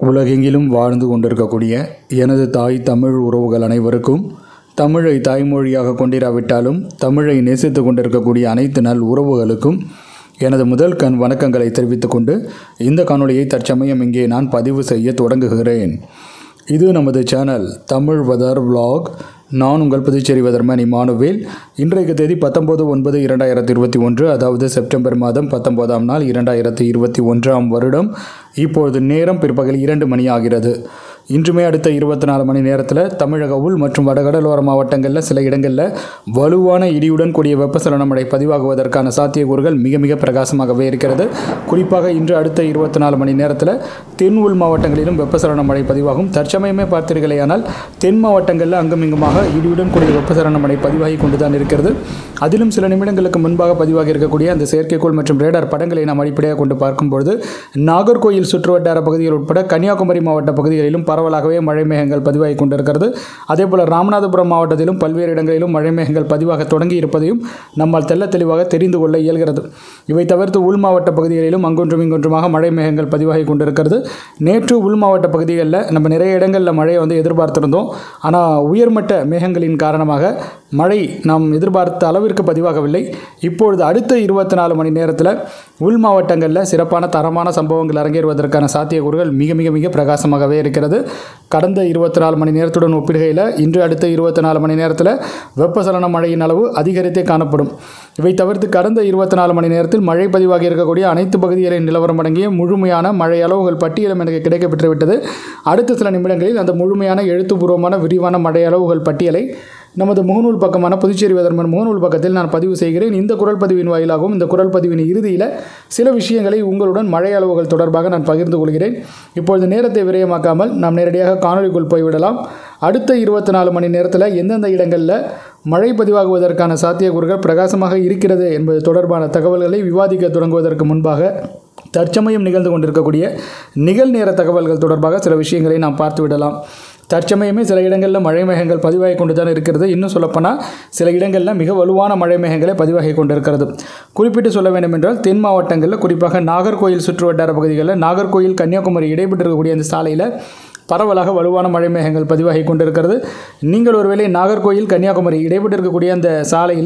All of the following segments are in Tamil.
உலகெங்கிலும் வாழ்ந்து கொண்டிருக்கக்கூடிய எனது தாய் தமிழ் உறவுகள் அனைவருக்கும் தமிழை தாய்மொழியாக கொண்டிராவிட்டாலும் தமிழை நேசித்து கொண்டிருக்கக்கூடிய அனைத்து நல் உறவுகளுக்கும் எனது முதல் கண் வணக்கங்களை தெரிவித்துக் கொண்டு இந்த காணொளியை தற்சமயம் இங்கே நான் பதிவு செய்ய தொடங்குகிறேன் இது நமது சேனல் தமிழ் வதர் vlog நான் உங்கள் புதுச்சேரி வதர்மன் இமானுவேல் இன்றைக்கு தேதி பத்தொன்பது ஒன்பது இரண்டாயிரத்தி இருபத்தி ஒன்று அதாவது செப்டம்பர் மாதம் பத்தொன்பதாம் நாள் இரண்டாயிரத்தி இருபத்தி ஒன்றாம் வருடம் இப்பொழுது நேரம் பிற்பகல் இரண்டு மணி ஆகிறது இன்றுமே அடுத்த இருபத்தி நாலு மணி நேரத்தில் தமிழக உள் மற்றும் வடகடலோர மாவட்டங்களில் சில இடங்களில் வலுவான இடியுடன் கூடிய வெப்பசலன மழை பதிவாகுவதற்கான சாத்தியக்கூறுகள் மிக மிக பிரகாசமாகவே இருக்கிறது குறிப்பாக இன்று அடுத்த இருபத்தி நாலு மணி நேரத்தில் தென் உள் மாவட்டங்களிலும் வெப்பசலன மழை பதிவாகும் தற்சமயமே பார்த்தீர்களேயானால் தென் மாவட்டங்களில் அங்கும் இங்குமாக இடியுடன் கூடிய வெப்பசலன மழை பதிவாகி கொண்டு தான் இருக்கிறது அதிலும் சில நிமிடங்களுக்கு முன்பாக பதிவாகி இருக்கக்கூடிய அந்த செயற்கைக்கோள் மற்றும் ரேடார் படங்களை நாம் அடிப்படையாக கொண்டு பார்க்கும்பொழுது நாகர்கோயில் சுற்றுவட்டார பகுதிகள் உட்பட கன்னியாகுமரி மாவட்ட பகுதிகளிலும் பரவலாகவே மழை மேகங்கள் பதிவாகி கொண்டிருக்கிறது அதேபோல் ராமநாதபுரம் மாவட்டத்திலும் பல்வேறு இடங்களிலும் மழை மேகங்கள் பதிவாக தொடங்கி இருப்பதையும் நம்மால் தெள்ள தெளிவாக தெரிந்து கொள்ள இயல்கிறது இவை தவிர்த்து உள் மாவட்ட பகுதிகளிலும் அங்கொன்றும் இங்கொன்றுமாக மழை மேகங்கள் பதிவாகி கொண்டிருக்கிறது நேற்று உள் மாவட்ட பகுதிகளில் நம்ம நிறைய இடங்களில் மழையை வந்து எதிர்பார்த்திருந்தோம் ஆனால் உயர்மட்ட மேகங்களின் காரணமாக மழை நாம் எதிர்பார்த்த அளவிற்கு பதிவாகவில்லை இப்பொழுது அடுத்த இருபத்தி நாலு மணி நேரத்தில் உள் மாவட்டங்களில் சிறப்பான தரமான சம்பவங்கள் அரங்கேறுவதற்கான சாத்தியக்கூறுகள் மிக மிக மிக பிரகாசமாகவே இருக்கிறது கடந்த இருபத்தி நாலு மணி நேரத்துடன் ஒப்பிடுகையில் இன்று அடுத்த இருபத்தி நாலு மணி நேரத்தில் வெப்பசலன மழையின் அளவு அதிகரித்தே காணப்படும் இவை தவிர்த்து கடந்த இருபத்தி நாலு மணி நேரத்தில் மழை பதிவாகி இருக்கக்கூடிய அனைத்து பகுதிகளின் நிலவரம் அடங்கிய முழுமையான மழை அளவுகள் பட்டியலும் எனக்கு கிடைக்கப்பெற்றுவிட்டது அடுத்த சில நிமிடங்களில் அந்த முழுமையான எழுத்துப்பூர்வமான விரிவான மழை அளவுகள் பட்டியலை நமது முகநூல் பக்கமான புதுச்சேரி வேதர்மன் முகநூல் பக்கத்தில் நான் பதிவு செய்கிறேன் இந்த குரல் பதிவின் வாயிலாகவும் இந்த குரல் பதிவின் இறுதியில் சில விஷயங்களை உங்களுடன் மழை அளவுகள் தொடர்பாக நான் பகிர்ந்து கொள்கிறேன் இப்பொழுது நேரத்தை விரயமாக்காமல் நாம் நேரடியாக காணொலிக்குள் போய்விடலாம் அடுத்த இருபத்தி நாலு மணி நேரத்தில் எந்தெந்த இடங்களில் மழை பதிவாகுவதற்கான சாத்தியக்கூறுகள் பிரகாசமாக இருக்கிறது என்பது தொடர்பான தகவல்களை விவாதிக்க தொடங்குவதற்கு முன்பாக தற்சமயம் நிகழ்ந்து கொண்டிருக்கக்கூடிய நிகழ்நேர தகவல்கள் தொடர்பாக சில விஷயங்களை நாம் பார்த்து விடலாம் தற்சமயமே சில இடங்களில் மழை மேகங்கள் பதிவாகி கொண்டு தான் இருக்கிறது இன்னும் சொல்லப்போனால் சில இடங்களில் மிக வலுவான மழை மேகங்களை பதிவாகி கொண்டிருக்கிறது குறிப்பிட்டு சொல்ல வேண்டும் என்றால் தென் மாவட்டங்களில் குறிப்பாக நாகர்கோயில் சுற்றுவட்டார பகுதிகளில் நாகர்கோயில் கன்னியாகுமரி இடைப்பட்டிருக்கக்கூடிய அந்த சாலையில் பரவலாக வலுவான மழை மேகங்கள் பதிவாகி கொண்டிருக்கிறது நீங்கள் ஒருவேளை நாகர்கோயில் கன்னியாகுமரி இடைப்பட்டு இருக்கக்கூடிய அந்த சாலையில்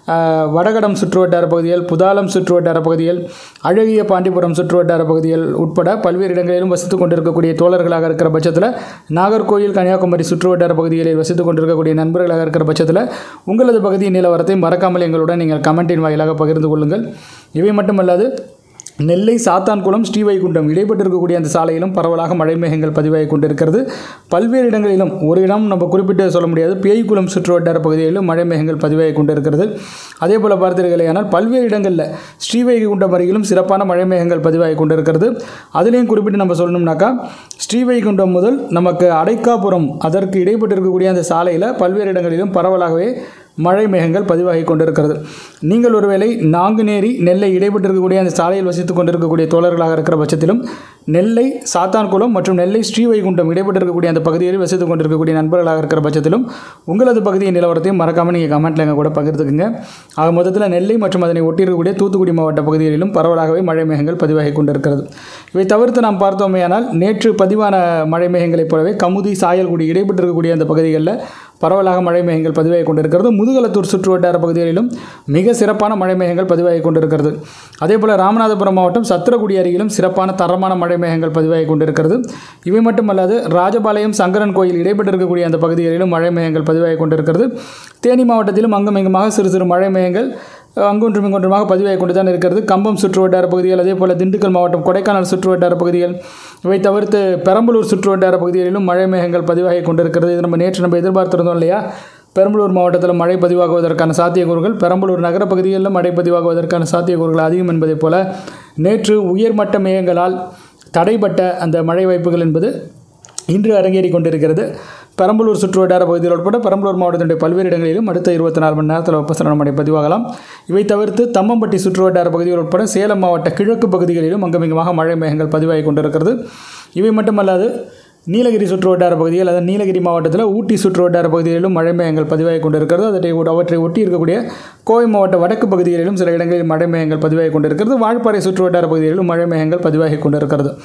வடகடம் சுற்றுவட்டார பகுதிகள் புதாலம் சுற்றுவட்டார பகுதிகள் அழகிய பாண்டிபுரம் சுற்றுவட்டார பகுதிகள் உட்பட பல்வேறு இடங்களிலும் வசித்து கொண்டிருக்கக்கூடிய தோழர்களாக இருக்கிற பட்சத்தில் நாகர்கோயில் கன்னியாகுமரி சுற்றுவட்டார பகுதிகளில் வசித்து கொண்டிருக்கக்கூடிய நண்பர்களாக இருக்கிற பட்சத்தில் உங்களது பகுதியின் நிலவரத்தை மறக்காமல் எங்களுடன் நீங்கள் கமெண்டின் வாயிலாக பகிர்ந்து கொள்ளுங்கள் இவை மட்டுமல்லாது நெல்லை சாத்தான்குளம் ஸ்ரீவைகுண்டம் இடைப்பட்டு இருக்கக்கூடிய அந்த சாலையிலும் பரவலாக மழை மேகங்கள் பதிவாகி கொண்டிருக்கிறது பல்வேறு இடங்களிலும் ஒரு இடம் நம்ம குறிப்பிட்டு சொல்ல முடியாது பேய்குளம் சுற்றுவட்டார பகுதிகளிலும் மழை மேகங்கள் பதிவாகி கொண்டிருக்கிறது அதே போல் பார்த்தீர்களேயானால் பல்வேறு இடங்களில் ஸ்ரீவைகுண்டம் அருகிலும் சிறப்பான மழை மேகங்கள் பதிவாகி கொண்டிருக்கிறது அதுலேயும் குறிப்பிட்டு நம்ம சொல்லணும்னாக்கா ஸ்ரீவைகுண்டம் முதல் நமக்கு அடைக்காப்புறம் அதற்கு இடைப்பட்டு இருக்கக்கூடிய அந்த சாலையில் பல்வேறு இடங்களிலும் பரவலாகவே மழை மேகங்கள் பதிவாகி கொண்டிருக்கிறது நீங்கள் ஒருவேளை நாங்குநேரி நெல்லை இடைப்பட்டிருக்கக்கூடிய அந்த சாலையில் வசித்துக் கொண்டிருக்கக்கூடிய தோழர்களாக இருக்கிற பட்சத்திலும் நெல்லை சாத்தான்குளம் மற்றும் நெல்லை ஸ்ரீவைகுண்டம் இடைப்பட்டிருக்கக்கூடிய அந்த பகுதிகளில் வசித்துக் கொண்டிருக்கக்கூடிய நண்பர்களாக இருக்கிற பட்சத்திலும் உங்களது பகுதியின் நிலவரத்தையும் மறக்காமல் நீங்கள் கமெண்ட்டில் எங்கள் கூட பகிர்ந்துக்குங்க ஆக மொத்தத்தில் நெல்லை மற்றும் அதனை ஒட்டியிருக்கக்கூடிய தூத்துக்குடி மாவட்ட பகுதிகளிலும் பரவலாகவே மழை மேகங்கள் பதிவாகி கொண்டிருக்கிறது இவை தவிர்த்து நாம் பார்த்தோமேயானால் நேற்று பதிவான மழை மேகங்களைப் போலவே கமுதி சாயல்குடி இடைப்பட்டிருக்கக்கூடிய அந்த பகுதிகளில் பரவலாக மழை மேகங்கள் பதிவாகி கொண்டிருக்கிறது முதுகலத்தூர் சுற்று வட்டார பகுதிகளிலும் மிக சிறப்பான மழை மேகங்கள் பதிவாகி கொண்டிருக்கிறது அதே போல் ராமநாதபுரம் மாவட்டம் சத்திரகுடி அருகிலும் சிறப்பான தரமான மழை மேகங்கள் பதிவாகி கொண்டிருக்கிறது இவை மட்டுமல்லாது ராஜபாளையம் சங்கரன் கோயில் இடைப்பட்டு இருக்கக்கூடிய அந்த பகுதிகளிலும் மழை மேகங்கள் பதிவாகி கொண்டிருக்கிறது தேனி மாவட்டத்திலும் அங்கும் இங்குமாக சிறு சிறு மழை மேகங்கள் அங்கொன்றும் இங்கொன்றுமாக பதிவாகி கொண்டு தான் இருக்கிறது கம்பம் சுற்று வட்டார பகுதிகள் அதே போல் திண்டுக்கல் மாவட்டம் கொடைக்கானல் சுற்று வட்டார பகுதிகள் இவை தவிர்த்து பெரம்பலூர் சுற்று வட்டார பகுதிகளிலும் மழை மேகங்கள் பதிவாகி கொண்டிருக்கிறது இது நம்ம நேற்று நம்ம எதிர்பார்த்திருந்தோம் இல்லையா பெரம்பலூர் மாவட்டத்தில் மழை பதிவாகுவதற்கான சாத்தியக்கூறுகள் பெரம்பலூர் நகர பகுதிகளிலும் மழை பதிவாகுவதற்கான சாத்தியக்கூறுகள் அதிகம் என்பதைப் போல நேற்று உயர்மட்ட மேகங்களால் தடைப்பட்ட அந்த மழை வாய்ப்புகள் என்பது இன்று அரங்கேறி கொண்டிருக்கிறது பெரம்பலூர் சுற்று வட்டார பகுதிகள் உட்பட பெரம்பலூர் மாவட்டத்தினுடைய பல்வேறு இடங்களிலும் அடுத்த இருபத்தி நாலு மணி நேரத்தில் வெப்பசலன மழை பதிவாகலாம் இவை தவிர்த்து தம்மம்பட்டி சுற்று வட்டார பகுதிகள் உட்பட சேலம் மாவட்ட கிழக்கு பகுதிகளிலும் அங்குமிங்குமாக மழை மேகங்கள் பதிவாகி கொண்டிருக்கிறது இவை மட்டுமல்லாது நீலகிரி சுற்று வட்டார பகுதிகள் அதாவது நீலகிரி மாவட்டத்தில் ஊட்டி சுற்று வட்டார பகுதிகளிலும் மழை மேகங்கள் பதிவாகி கொண்டிருக்கிறது அதை அவற்றை ஒட்டி இருக்கக்கூடிய கோவை மாவட்ட வடக்கு பகுதிகளிலும் சில இடங்களில் மழை மேகங்கள் பதிவாகி கொண்டிருக்கிறது வால்பாறை சுற்று வட்டார பகுதிகளிலும் மழை மேகங்கள் பதிவாகி கொண்டிருக்கிறது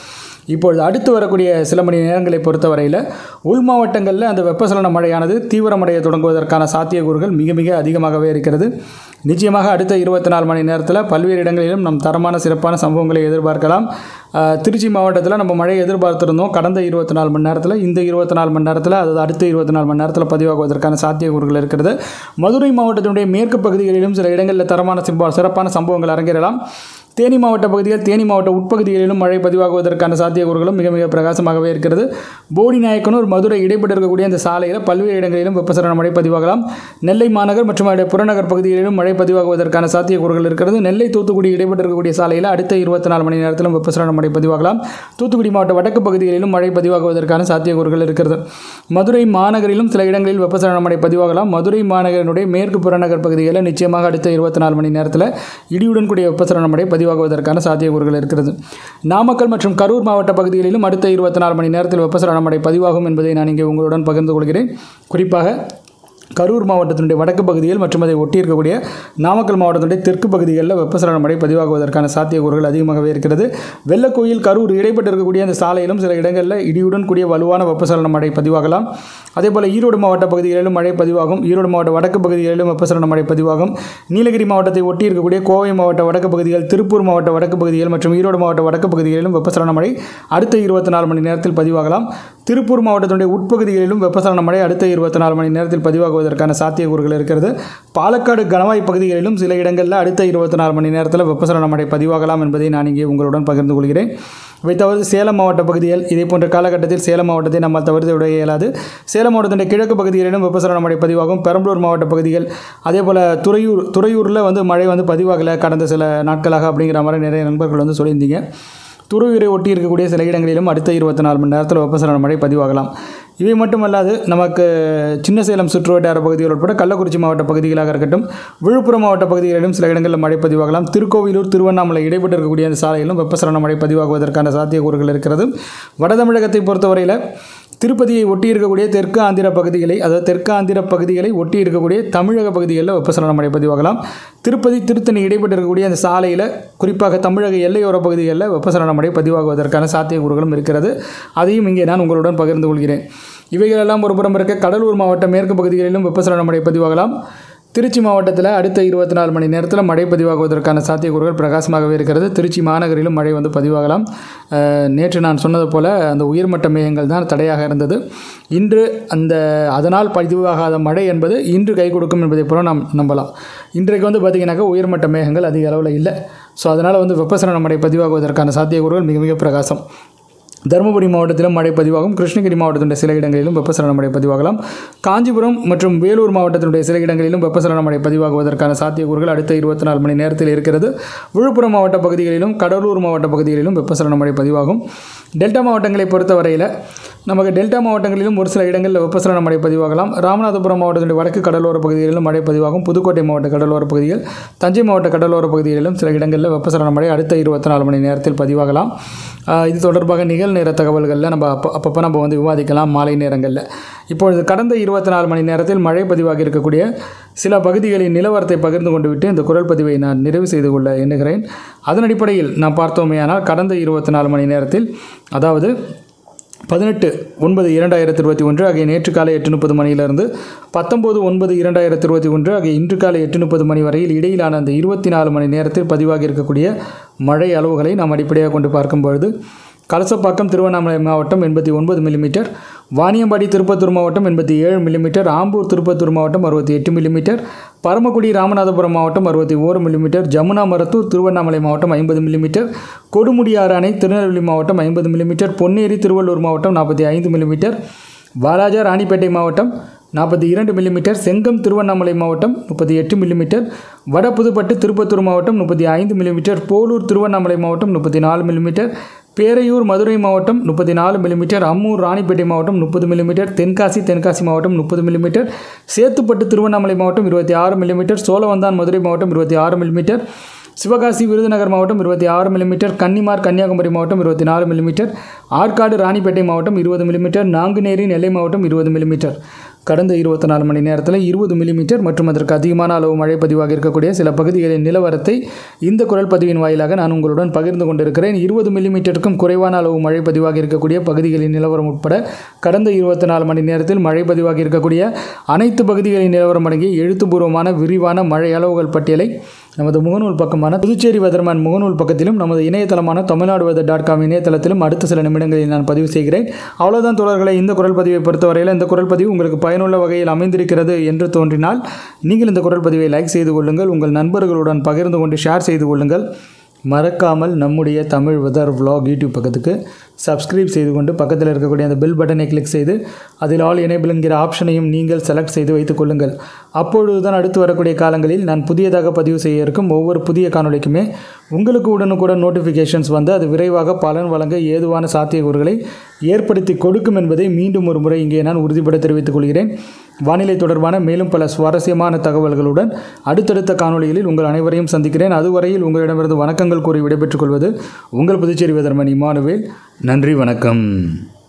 இப்பொழுது அடுத்து வரக்கூடிய சில மணி நேரங்களை பொறுத்தவரையில் உள் மாவட்டங்களில் அந்த வெப்பசலன மழையானது தீவிரமடைய தொடங்குவதற்கான சாத்தியக்கூறுகள் மிக மிக அதிகமாகவே இருக்கிறது நிச்சயமாக அடுத்த இருபத்தி நாலு மணி நேரத்தில் பல்வேறு இடங்களிலும் நம் தரமான சிறப்பான சம்பவங்களை எதிர்பார்க்கலாம் ஆஹ், திருச்சி மாவட்டத்தில் நம்ம மழையை எதிர்பார்த்திருந்தோம் கடந்த இருபத்தி நாலு மணி நேரத்தில் இந்த இருபத்தி நாலு மணி நேரத்தில் அதாவது அடுத்த இருபத்தி நாலு மணி நேரத்தில் பதிவாகுவதற்கான சாத்தியக்கூறுகள் இருக்கிறது மதுரை மாவட்டத்தினுடைய மேற்கு பகுதிகளிலும் சில இடங்களில் தரமான சிம்ப- சிறப்பான சம்பவங்கள் அரங்கேறலாம் தேனி மாவட்ட பகுதிகள் தேனி மாவட்ட உட்பகுதிகளிலும் மழை பதிவாகுவதற்கான சாத்தியக்கூறுகளும் மிக மிக பிரகாசமாகவே இருக்கிறது போடி நாயக்கனூர் மதுரை இடைப்பட்டு இருக்கக்கூடிய அந்த சாலையில் பல்வேறு இடங்களிலும் வெப்பசலன மழை பதிவாகலாம் நெல்லை மாநகர் மற்றும் அதனுடைய புறநகர் பகுதிகளிலும் மழை பதிவாகுவதற்கான சாத்தியக்கூறுகள் இருக்கிறது நெல்லை தூத்துக்குடி இடைப்பட்டு இருக்கக்கூடிய சாலையில் அடுத்த இருபத்தி நாலு மணி நேரத்திலும் வெப்பசலன மழை பதிவாகலாம் தூத்துக்குடி மாவட்ட வடக்கு பகுதிகளிலும் மழை பதிவாகுவதற்கான சாத்தியக்கூறுகள் இருக்கிறது மதுரை மாநகரிலும் சில இடங்களில் வெப்பசலன மழை பதிவாகலாம் மதுரை மாநகரினுடைய மேற்கு புறநகர் பகுதிகளில் நிச்சயமாக அடுத்த இருபத்தி நாலு மணி நேரத்தில் இடியுடன் கூடிய வெப்பசலன மழை பதிவாகுவதற்கான சாத்தியக்கூறுகள் இருக்கிறது நாமக்கல் மற்றும் கரூர் மாவட்ட பகுதிகளிலும் அடுத்த இருபத்தி நாலு மணி நேரத்தில் வெப்பசலன மழை பதிவாகும் என்பதை நான் இங்கே உங்களுடன் பகிர்ந்து கொள்கிறேன் குறிப்பாக கரூர் மாவட்டத்தினுடைய வடக்கு பகுதிகள் மற்றும் அதை ஒட்டி இருக்கக்கூடிய நாமக்கல் மாவட்டத்தினுடைய தெற்கு பகுதிகளில் வெப்பசலன மழை பதிவாகுவதற்கான சாத்தியக்கூறுகள் அதிகமாகவே இருக்கிறது வெள்ளக்கோயில் கரூர் இடைப்பட்டு இருக்கக்கூடிய அந்த சாலையிலும் சில இடங்களில் இடியுடன் கூடிய வலுவான வெப்பசலன மழை பதிவாகலாம் அதேபோல் ஈரோடு மாவட்ட பகுதிகளிலும் மழை பதிவாகும் ஈரோடு மாவட்ட வடக்கு பகுதிகளிலும் வெப்பசலன மழை பதிவாகும் நீலகிரி மாவட்டத்தை ஒட்டி இருக்கக்கூடிய கோவை மாவட்ட வடக்கு பகுதிகள் திருப்பூர் மாவட்ட வடக்கு பகுதிகள் மற்றும் ஈரோடு மாவட்ட வடக்கு பகுதிகளிலும் வெப்பசலன மழை அடுத்த இருபத்தி நாலு மணி நேரத்தில் பதிவாகலாம் திருப்பூர் மாவட்டத்தினுடைய உட்பகுதிகளிலும் வெப்பசலன மழை அடுத்த இருபத்தி நாலு மணி நேரத்தில் பதிவாகுவதற்கான சாத்தியக்கூறுகள் இருக்கிறது பாலக்காடு கணவாய் பகுதிகளிலும் சில இடங்களில் அடுத்த இருபத்தி நாலு மணி நேரத்தில் வெப்பசலன மழை பதிவாகலாம் என்பதை நான் இங்கே உங்களுடன் பகிர்ந்து கொள்கிறேன் இவை தவிர சேலம் மாவட்ட பகுதிகள் இதே போன்ற காலகட்டத்தில் சேலம் மாவட்டத்தை நம்ம தவிர்த்து விட இயலாது சேலம் மாவட்டத்தின் கிழக்கு பகுதிகளிலும் வெப்பசலன மழை பதிவாகும் பெரம்பலூர் மாவட்ட பகுதிகள் அதே போல் துறையூர் துறையூரில் வந்து மழை வந்து பதிவாகலை கடந்த சில நாட்களாக அப்படிங்கிற மாதிரி நிறைய நண்பர்கள் வந்து சொல்லியிருந்தீங்க துறையூரை ஒட்டி இருக்கக்கூடிய சில இடங்களிலும் அடுத்த இருபத்தி நாலு மணி நேரத்தில் வெப்பசலன மழை பதிவாகலாம் இவை மட்டுமல்லாது நமக்கு சின்ன சேலம் சுற்றுவட்டார பகுதிகள் உட்பட கள்ளக்குறிச்சி மாவட்ட பகுதிகளாக இருக்கட்டும் விழுப்புரம் மாவட்ட பகுதிகளிலும் சில இடங்களில் மழை பதிவாகலாம் திருக்கோவிலூர் திருவண்ணாமலை இடைப்பட்டு இருக்கக்கூடிய அந்த சாலையிலும் வெப்பசலன மழை பதிவாகுவதற்கான சாத்தியக்கூறுகள் இருக்கிறது வட தமிழகத்தை பொறுத்தவரையில் திருப்பதியை ஒட்டி இருக்கக்கூடிய தெற்கு ஆந்திர பகுதிகளை அதாவது தெற்கு ஆந்திர பகுதிகளை ஒட்டி இருக்கக்கூடிய தமிழக பகுதிகளில் வெப்பசலன மழை பதிவாகலாம் திருப்பதி திருத்தணி இடைப்பட்டு இருக்கக்கூடிய அந்த சாலையில் குறிப்பாக தமிழக எல்லையோர பகுதிகளில் வெப்பசலன மழை பதிவாகுவதற்கான சாத்தியக்கூறுகளும் இருக்கிறது அதையும் இங்கே நான் உங்களுடன் பகிர்ந்து கொள்கிறேன் இவைகளெல்லாம் ஒரு புறம் இருக்க கடலூர் மாவட்ட மேற்கு பகுதிகளிலும் வெப்பசலன மழை பதிவாகலாம் திருச்சி மாவட்டத்தில் அடுத்த இருபத்தி நாலு மணி நேரத்தில் மழை பதிவாகுவதற்கான சாத்தியக்கூறுகள் பிரகாசமாகவே இருக்கிறது திருச்சி மாநகரிலும் மழை வந்து பதிவாகலாம் அஹ், நேற்று நான் சொன்னது போல் அந்த உயர்மட்ட மேகங்கள் தான் தடையாக இருந்தது இன்று அந்த அதனால் பதிவாகாத மழை என்பது இன்று கை கொடுக்கும் என்பதை போல நாம் நம்பலாம் இன்றைக்கு வந்து பார்த்திங்கனாக்கா உயர்மட்ட மேகங்கள் அதிக அளவில் இல்லை ஸோ அதனால் வந்து வெப்பசலன மழை பதிவாகுவதற்கான சாத்தியக்கூறுகள் மிக மிக பிரகாசம் தருமபுரி மாவட்டத்திலும் மழை பதிவாகும் கிருஷ்ணகிரி மாவட்டத்தினுடைய சில இடங்களிலும் வெப்பசலன மழை பதிவாகலாம் காஞ்சிபுரம் மற்றும் வேலூர் மாவட்டத்தினுடைய சில இடங்களிலும் வெப்பசலன மழை பதிவாகுவதற்கான சாத்தியக்கூறுகள் அடுத்த இருபத்தி நாலு மணி நேரத்தில் இருக்கிறது விழுப்புரம் மாவட்ட பகுதிகளிலும் கடலூர் மாவட்ட பகுதிகளிலும் வெப்பசலன மழை பதிவாகும் டெல்டா மாவட்டங்களை பொறுத்தவரையில் நமக்கு டெல்டா மாவட்டங்களிலும் ஒரு சில இடங்களில் வெப்பசலன மழை பதிவாகலாம் ராமநாதபுரம் மாவட்டத்தினுடைய வடக்கு கடலோர பகுதிகளிலும் மழை பதிவாகும் புதுக்கோட்டை மாவட்ட கடலோர பகுதிகள் தஞ்சை மாவட்ட கடலோர பகுதிகளிலும் சில இடங்களில் வெப்பசலன மழை அடுத்த இருபத்தி நாலு மணி நேரத்தில் பதிவாகலாம் ஆஹ் இது தொடர்பாக நிகழ்நேர தகவல்களில் நம்ம அப்போ அப்பப்போ நம்ம வந்து விவாதிக்கலாம் மாலை நேரங்களில் இப்பொழுது கடந்த இருபத்தி நாலு மணி நேரத்தில் மழை பதிவாகி இருக்கக்கூடிய சில பகுதிகளின் நிலவரத்தை பகிர்ந்து கொண்டு விட்டு இந்த குரல் பதிவை நான் நிறைவு செய்து கொள்ள எண்ணுகிறேன் அதன் அடிப்படையில் நான் பார்த்தோமேயானால் கடந்த இருபத்தி நாலு மணி நேரத்தில் அதாவது பதினெட்டு ஒன்பது இரண்டாயிரத்தி இருபத்தி ஒன்று ஆகிய நேற்று காலை எட்டு முப்பது மணியிலிருந்து பத்தொம்போது ஒன்பது இரண்டாயிரத்தி இருபத்தி ஒன்று ஆகிய இன்று காலை எட்டு முப்பது மணி வரையில் இடையிலான அந்த இருபத்தி நாலு மணி நேரத்தில் பதிவாகி இருக்கக்கூடிய மழை அளவுகளை நாம் அடிப்படையாக கொண்டு பார்க்கும் பொழுது கலசப்பாக்கம் திருவண்ணாமலை மாவட்டம் எண்பத்தி ஒன்பது மில்லிமீட்டர் வாணியம்பாடி திருப்பத்தூர் மாவட்டம் எண்பத்தி ஏழு மில்லிமீட்டர் ஆம்பூர் திருப்பத்தூர் மாவட்டம் அறுபத்தி எட்டு மில்லிமீட்டர் பரமக்குடி ராமநாதபுரம் மாவட்டம் அறுபத்தி ஓரு மில்லிமீட்டர் ஜமுனா மரத்தூர் திருவண்ணாமலை மாவட்டம் ஐம்பது மில்லிமீட்டர் கொடுமுடியாறு அணை திருநெல்வேலி மாவட்டம் ஐம்பது மில்லிமீட்டர் பொன்னேரி திருவள்ளூர் மாவட்டம் நாற்பத்தி ஐந்து மில்லிமீட்டர் வாலாஜா ராணிப்பேட்டை மாவட்டம் நாற்பத்தி இரண்டு மில்லிமீட்டர் செங்கம் திருவண்ணாமலை மாவட்டம் முப்பத்தி எட்டு மில்லிமீட்டர் வட புதுப்பட்டு திருப்பத்தூர் மாவட்டம் முப்பத்தி ஐந்து மில்லிமீட்டர் போலூர் திருவண்ணாமலை மாவட்டம் முப்பத்தி நாலு மில்லிமீட்டர் பேரையூர் மதுரை மாவட்டம் முப்பத்தி நாலு மில்லிமீட்டர் அம்மூர் ராணிப்பேட்டை மாவட்டம் முப்பது மில்லிமீட்டர் தென்காசி தென்காசி மாவட்டம் முப்பது மில்லிமீட்டர் சேத்துப்பட்டு திருவண்ணாமலை மாவட்டம் இருபத்தி ஆறு மில்லிமீட்டர் சோழவந்தான் மதுரை மாவட்டம் இருபத்தி ஆறு மில்லிமீட்டர் சிவகாசி விருதுநகர் மாவட்டம் இருபத்தி ஆறு மில்லிமீட்டர் கன்னிமார் கன்னியாகுமரி மாவட்டம் இருபத்தி நாலு மில்லிமீட்டர் ஆற்காடு ராணிப்பேட்டை மாவட்டம் இருபது மில்லிமீட்டர் நாங்குநேரி நெல்லை மாவட்டம் இருபது மில்லிமீட்டர் கடந்த இருபத்தி நாலு மணி நேரத்தில் இருபது மில்லிமீட்டர் மற்றும் அதற்கு அதிகமான அளவு மழை பதிவாக இருக்கக்கூடிய சில பகுதிகளின் நிலவரத்தை இந்த குரல் பதிவின் வாயிலாக நான் உங்களுடன் பகிர்ந்து கொண்டிருக்கிறேன் இருபது மில்லிமீட்டருக்கும் குறைவான அளவு மழை பதிவாக இருக்கக்கூடிய பகுதிகளின் நிலவரம் உட்பட கடந்த இருபத்தி நாலு மணி நேரத்தில் மழை பதிவாகி இருக்கக்கூடிய அனைத்து பகுதிகளின் நிலவரம் அடங்கிய எழுத்துப்பூர்வமான விரிவான மழை அளவுகள் பட்டியலை நமது முகநூல் பக்கமான புதுச்சேரி வெதர்மேன் முகநூல் பக்கத்திலும் நமது இணையதளமான தமிழ்நாடு வெதர் டாட் காம் இணையதளத்திலும் அடுத்த சில நிமிடங்களில் நான் பதிவு செய்கிறேன் அவ்வளோதான் தோழர்களை இந்த குரல் பதிவை பொறுத்தவரையில் இந்த குரல் பதிவு உங்களுக்கு பயனுள்ள வகையில் அமைந்திருக்கிறது என்று தோன்றினால் நீங்கள் இந்த குரல் பதிவை லைக் செய்து கொள்ளுங்கள் உங்கள் நண்பர்களுடன் பகிர்ந்து கொண்டு ஷேர் செய்து கொள்ளுங்கள் மறக்காமல் நம்முடைய தமிழ் வெதர் vlog யூடியூப் பக்கத்துக்கு சப்ஸ்கிரைப் செய்து கொண்டு பக்கத்தில் இருக்கக்கூடிய அந்த பெல் பட்டனை கிளிக் செய்து அதில் ஆல் எனேபிள் என்கிற ஆப்ஷனையும் நீங்கள் செலக்ட் செய்து வைத்துக் கொள்ளுங்கள் அப்பொழுதுதான் அடுத்து வரக்கூடிய காலங்களில் நான் புதியதாக பதிவு செய்ய இருக்கும் ஒவ்வொரு புதிய காணொளிக்குமே உங்களுக்கு உடனுக்குடன் நோட்டிஃபிகேஷன்ஸ் வந்து அது விரைவாக பலன் வழங்க ஏதுவான சாத்தியக்கூறுகளை ஏற்படுத்தி கொடுக்கும் என்பதை மீண்டும் ஒரு முறை இங்கே நான் உறுதிபட தெரிவித்துக் கொள்கிறேன் வானிலை தொடர்பான மேலும் பல சுவாரஸ்யமான தகவல்களுடன் அடுத்தடுத்த காணொளிகளில் உங்கள் அனைவரையும் சந்திக்கிறேன் அதுவரையில் உங்களிடமிருந்து வணக்கங்கள் கூறி விடைபெற்றுக் கொள்வது உங்கள் புதுச்சேரி வெதர்மன் இமானுவேல் நன்றி வணக்கம்